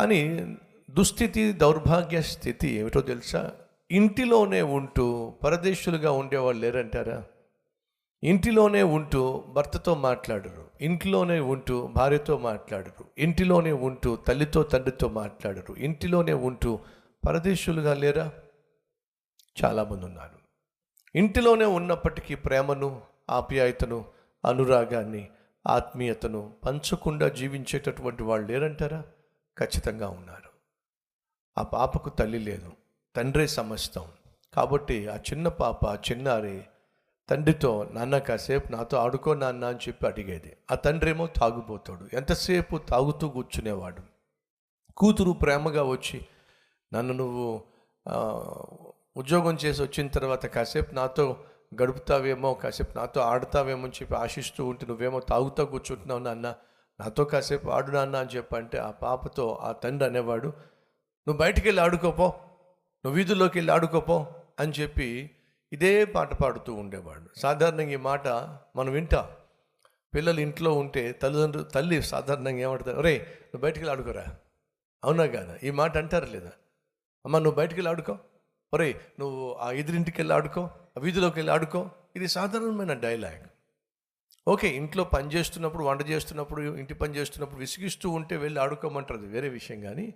కానీ దుస్థితి దౌర్భాగ్య స్థితి ఏమిటో తెలుసా ఇంటిలోనే ఉంటూ పరదేశులుగా ఉండేవాళ్ళు లేరంటారా ఇంటిలోనే ఉంటూ భర్తతో మాట్లాడరు ఇంటిలోనే ఉంటూ భార్యతో మాట్లాడరు ఇంటిలోనే ఉంటూ తల్లితో తండ్రితో మాట్లాడరు ఇంటిలోనే ఉంటూ పరదేశులుగా లేరా చాలామంది ఉన్నారు ఇంటిలోనే ఉన్నప్పటికీ ప్రేమను ఆప్యాయతను అనురాగాన్ని ఆత్మీయతను పంచకుండా జీవించేటటువంటి వాళ్ళు లేరంటారా ఖచ్చితంగా ఉన్నారు ఆ పాపకు తల్లి లేదు తండ్రే సమస్తం కాబట్టి ఆ చిన్న పాప ఆ చిన్నారి తండ్రితో నాన్న కాసేపు నాతో ఆడుకో నాన్న అని చెప్పి అడిగేది ఆ తండ్రి ఏమో తాగుపోతాడు ఎంతసేపు తాగుతూ కూర్చునేవాడు కూతురు ప్రేమగా వచ్చి నన్ను నువ్వు ఆ, ఉద్యోగం చేసి వచ్చిన తర్వాత కాసేపు నాతో గడుపుతావేమో కాసేపు నాతో ఆడతావేమో అని చెప్పి ఆశిస్తూ ఉంటే నువ్వేమో తాగుతూ కూర్చుంటున్నావు నాన్న నాతో కాసేపు ఆడు నాన్న అని చెప్పంటే ఆ పాపతో ఆ తండ్రి అనేవాడు నువ్వు బయటికి వెళ్ళి ఆడుకోపో నువ్వు వీధుల్లోకి వెళ్ళి ఆడుకోపో అని చెప్పి ఇదే పాట పాడుతూ ఉండేవాడు సాధారణంగా ఈ మాట మనం వింటాం పిల్లలు ఇంట్లో ఉంటే తల్లిదండ్రులు తల్లి సాధారణంగా ఏమంటారు రే నువ్వు బయటికి వెళ్ళి ఆడుకోరా అవునా కాదా ఈ మాట అంటారు లేదా అమ్మ నువ్వు బయటికి వెళ్ళి ఆడుకో ఒరే నువ్వు ఆ ఎదురింటికి వెళ్ళి ఆడుకో ఆ వీధిలోకి వెళ్ళి ఆడుకో ఇది సాధారణమైన డైలాగ్ ఓకే ఇంట్లో పని చేస్తున్నప్పుడు వంట చేస్తున్నప్పుడు ఇంటి పని చేస్తున్నప్పుడు విసిగిస్తూ ఉంటే వెళ్ళి ఆడుకోమంటారు అది వేరే విషయం కానీ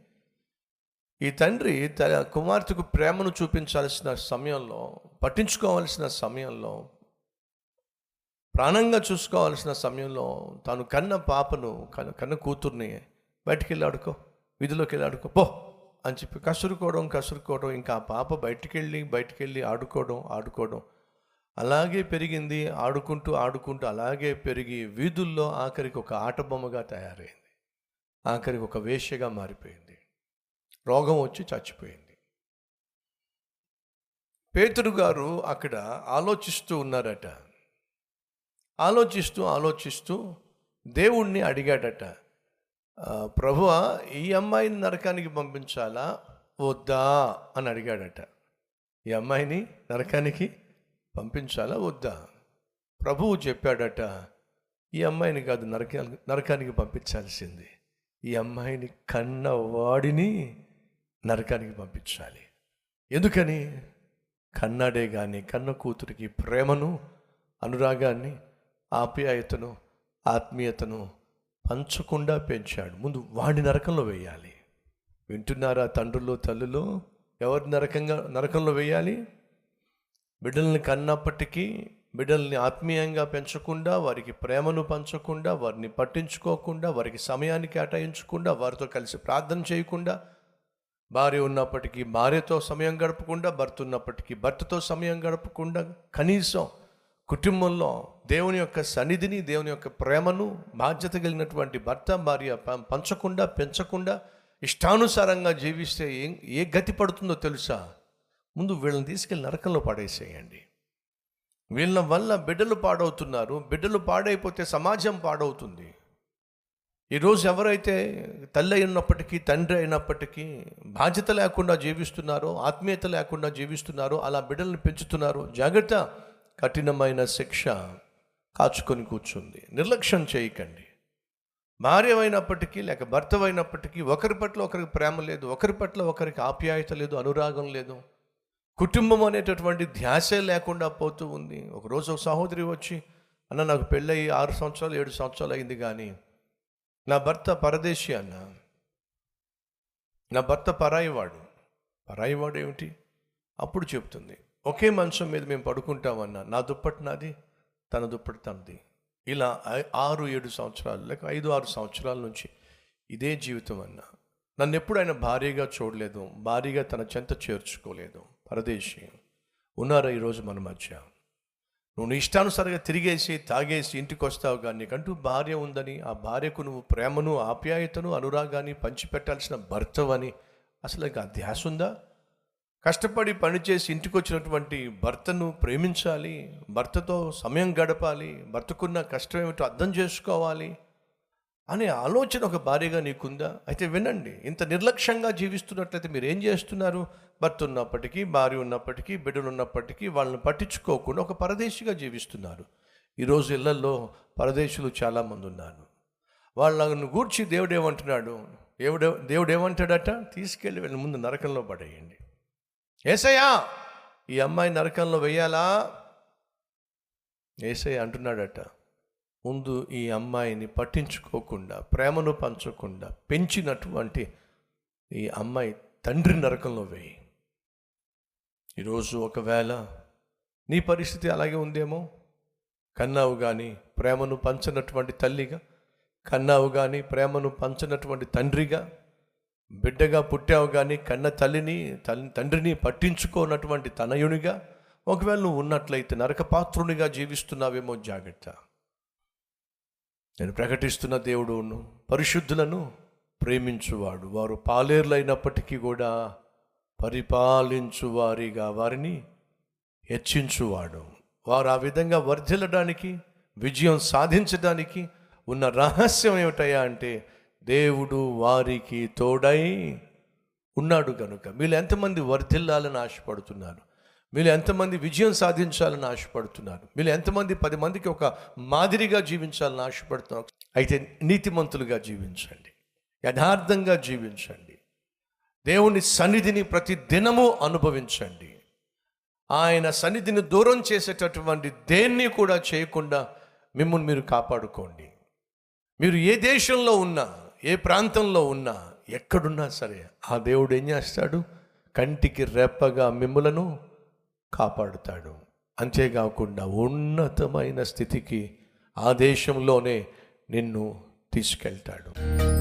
ఈ తండ్రి తన కుమార్తెకు ప్రేమను చూపించాల్సిన సమయంలో పట్టించుకోవాల్సిన సమయంలో ప్రాణంగా చూసుకోవాల్సిన సమయంలో తాను కన్న పాపను కన్న కన్న కూతుర్ని బయటికి వెళ్ళి ఆడుకో వీధిలోకి వెళ్ళి ఆడుకో పో అని చెప్పి కసురుకోవడం కసురుకోవడం ఇంకా ఆ పాప బయటికి వెళ్ళి బయటికి వెళ్ళి ఆడుకోవడం ఆడుకోవడం అలాగే పెరిగింది ఆడుకుంటూ ఆడుకుంటూ అలాగే పెరిగి వీధుల్లో ఆఖరికి ఒక ఆట బొమ్మగా తయారైంది ఆఖరికి ఒక వేశ్యగా మారిపోయింది రోగం వచ్చి చచ్చిపోయింది పేతురు గారు అక్కడ ఆలోచిస్తూ ఉన్నారట ఆలోచిస్తూ ఆలోచిస్తూ దేవుణ్ణి అడిగాడట "ఆ, ప్రభువా ఈ అమ్మాయిని నరకానికి పంపించాలా వద్దా అని అడిగాడట ఈ అమ్మాయిని నరకానికి పంపించాలా వద్దా ప్రభువు చెప్పాడట ఈ అమ్మాయిని కాదు నరక నరకానికి పంపించాల్సింది ఈ అమ్మాయిని కన్న వాడిని నరకానికి పంపించాలి ఎందుకని కన్నాడే కానీ కన్న కూతురికి ప్రేమను అనురాగాన్ని ఆప్యాయతను ఆత్మీయతను పంచకుండా పెంచాడు ముందు వాడిని నరకంలో వేయాలి వింటున్నారా తండ్రులు తల్లులు ఎవరి నరకంగా నరకంలో వేయాలి బిడ్డల్ని కన్నప్పటికీ బిడ్డల్ని ఆత్మీయంగా పెంచకుండా వారికి ప్రేమను పంచకుండా వారిని పట్టించుకోకుండా వారికి సమయాన్ని కేటాయించకుండా వారితో కలిసి ప్రార్థన చేయకుండా భార్య ఉన్నప్పటికీ భార్యతో సమయం గడపకుండా భర్త ఉన్నప్పటికీ భర్తతో సమయం గడపకుండా కనీసం కుటుంబంలో దేవుని యొక్క సన్నిధిని దేవుని యొక్క ప్రేమను బాధ్యత కలిగినటువంటి భర్త భార్య ప- పంచకుండా పెంచకుండా ఇష్టానుసారంగా జీవిస్తే ఏం ఏ గతి పడుతుందో తెలుసా ముందు వీళ్ళని తీసుకెళ్ళి నరకంలో పడేసేయండి వీళ్ళ వల్ల బిడ్డలు పాడవుతున్నారు బిడ్డలు పాడైపోతే సమాజం పాడవుతుంది ఈరోజు ఎవరైతే తల్లి అయినప్పటికీ తండ్రి అయినప్పటికీ బాధ్యత లేకుండా జీవిస్తున్నారో ఆత్మీయత లేకుండా జీవిస్తున్నారో అలా బిడ్డల్ని పెంచుతున్నారో జాగ్రత్త కఠినమైన శిక్ష కాచుకొని కూర్చుంది నిర్లక్ష్యం చేయకండి భార్య అయినప్పటికీ లేక భర్త అయినప్పటికీ ఒకరి పట్ల ఒకరికి ప్రేమ లేదు ఒకరి పట్ల ఒకరికి ఆప్యాయత లేదు అనురాగం లేదు కుటుంబం అనేటటువంటి ధ్యాసే లేకుండా పోతూ ఉంది ఒకరోజు ఒక సహోదరి వచ్చి అన్న నాకు పెళ్ళయి ఆరు సంవత్సరాలు ఏడు సంవత్సరాలు అయింది కానీ నా భర్త పరదేశీ అన్న నా భర్త పరాయివాడు పరాయివాడు ఏమిటి అప్పుడు చెప్తుంది ఒకే మంచం మీద మేము పడుకుంటామన్నా నా దుప్పటి నాది తన దుప్పటి తనది ఇలా ఐ- ఆరు ఏడు సంవత్సరాలు లేక ఐదు ఆరు సంవత్సరాల నుంచి ఇదే జీవితం అన్న నన్ను ఎప్పుడు ఆయన భారీగా చూడలేదు భారీగా తన చెంత చేర్చుకోలేదు పరదేశీ ఉన్నారా ఈరోజు మన మధ్య నువ్వు నీ ఇష్టానుసారంగా తిరిగేసి తాగేసి ఇంటికి వస్తావు కానీ నీకంటూ భార్య ఉందని ఆ భార్యకు నువ్వు ప్రేమను ఆప్యాయతను అనురాగాన్ని పంచిపెట్టాల్సిన భర్తవని అసలు ఇంకా ఆ ధ్యాస ఉందా కష్టపడి పనిచేసి ఇంటికి వచ్చినటువంటి భర్తను ప్రేమించాలి భర్తతో సమయం గడపాలి భర్తకున్న కష్టం ఏమిటో అర్థం చేసుకోవాలి అనే ఆలోచన ఒక భార్యగా నీకుందా అయితే వినండి ఇంత నిర్లక్ష్యంగా జీవిస్తున్నట్లయితే మీరు ఏం చేస్తున్నారు భర్త ఉన్నప్పటికీ భార్య ఉన్నప్పటికీ బిడ్డలు ఉన్నప్పటికీ వాళ్ళని పట్టించుకోకుండా ఒక పరదేశిగా జీవిస్తున్నారు ఈరోజు ఇళ్లలో పరదేశులు చాలామంది ఉన్నారు వాళ్ళను గూర్చి దేవుడు ఏమంటున్నాడు దేవుడు దేవుడు ఏమంటాడట తీసుకెళ్ళి వెళ్ళి ముందు నరకంలో పడేయండి ఏసయ్యా ఈ అమ్మాయి నరకంలో వెయ్యాలా ఏసయ్య అంటున్నాడట ముందు ఈ అమ్మాయిని పట్టించుకోకుండా ప్రేమను పంచకుండా పెంచినటువంటి ఈ అమ్మాయి తండ్రి నరకంలో వేయి ఈరోజు ఒకవేళ నీ పరిస్థితి అలాగే ఉందేమో కన్నావు కానీ ప్రేమను పంచనటువంటి తల్లిగా కన్నావు కానీ ప్రేమను పంచనటువంటి తండ్రిగా బిడ్డగా పుట్టావు కానీ కన్న తల్లిని తల్లి తండ్రిని పట్టించుకోనటువంటి తనయునిగా ఒకవేళ నువ్వు ఉన్నట్లయితే నరకపాత్రునిగా జీవిస్తున్నావేమో జాగ్రత్త నేను ప్రకటిస్తున్న దేవుడును పరిశుద్ధులను ప్రేమించువాడు వారు పాలేర్లైనప్పటికీ కూడా పరిపాలించు వారిగా వారిని హెచ్చించువాడు వారు ఆ విధంగా వర్ధిల్లడానికి విజయం సాధించడానికి ఉన్న రహస్యం ఏమిటయ్యా అంటే దేవుడు వారికి తోడై ఉన్నాడు కనుక మీరు ఎంతమంది వర్ధిల్లాలని ఆశపడుతున్నారు మీరు ఎంతమంది విజయం సాధించాలని ఆశపడుతున్నారు మీరు ఎంతమంది పది మందికి ఒక మాదిరిగా జీవించాలని ఆశపడుతున్నారు అయితే నీతిమంతులుగా జీవించండి యథార్థంగా జీవించండి దేవుని సన్నిధిని ప్రతి దినము అనుభవించండి ఆయన సన్నిధిని దూరం చేసేటటువంటి దేన్ని కూడా చేయకుండా మిమ్మల్ని మీరు కాపాడుకోండి మీరు ఏ దేశంలో ఉన్నా ఏ ప్రాంతంలో ఉన్నా ఎక్కడున్నా సరే ఆ దేవుడు ఏం చేస్తాడు కంటికి రెప్పగా మిమ్ములను కాపాడుతాడు అంతేకాకుండా ఉన్నతమైన స్థితికి ఆ దేశంలోనే నిన్ను తీసుకెళ్తాడు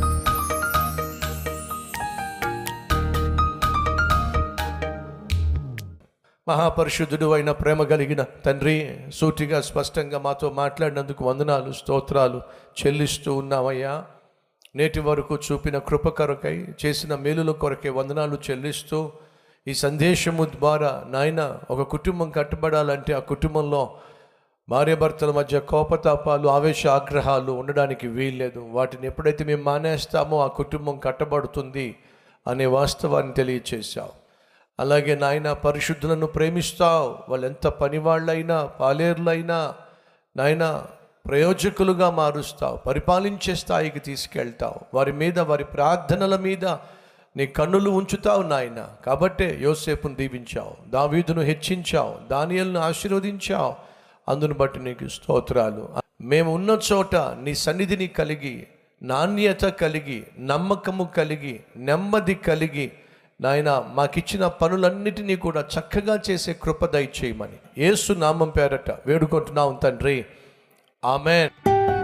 మహాపరిశుద్ధుడు అయిన ప్రేమ కలిగిన తండ్రి సూటిగా స్పష్టంగా మాతో మాట్లాడినందుకు వందనాలు స్తోత్రాలు చెల్లిస్తూ ఉన్నామయ్యా నేటి వరకు చూపిన కృప కొరకై చేసిన మేలుల కొరకే వందనాలు చెల్లిస్తూ ఈ సందేశము ద్వారా నాయన ఒక కుటుంబం కట్టబడాలంటే ఆ కుటుంబంలో భార్యాభర్తల మధ్య కోపతాపాలు ఆవేశ ఆగ్రహాలు ఉండడానికి వీల్లేదు వాటిని ఎప్పుడైతే మేము మానేస్తామో ఆ కుటుంబం కట్టబడుతుంది అనే వాస్తవాన్ని తెలియచేశావు అలాగే నాయన పరిశుద్ధులను ప్రేమిస్తావు వాళ్ళు ఎంత పనివాళ్ళైనా పాలేర్లైనా నాయన ప్రయోజకులుగా మారుస్తావు పరిపాలించే స్థాయికి తీసుకెళ్తావు వారి మీద వారి ప్రార్థనల మీద నీ కన్నులు ఉంచుతావు నాయన కాబట్టే యోసేపును దీవించావు దావీదును హెచ్చించావు దానియలను ఆశీర్వదించావు అందును బట్టి నీకు స్తోత్రాలు మేము ఉన్న చోట నీ సన్నిధిని కలిగి నాణ్యత కలిగి నమ్మకము కలిగి నెమ్మది కలిగి నాయన మాకిచ్చిన పనులన్నిటినీ కూడా చక్కగా చేసే కృప దయచేయమని యేసు నామం పేరట వేడుకుంటున్నాం తండ్రి ఆమెన్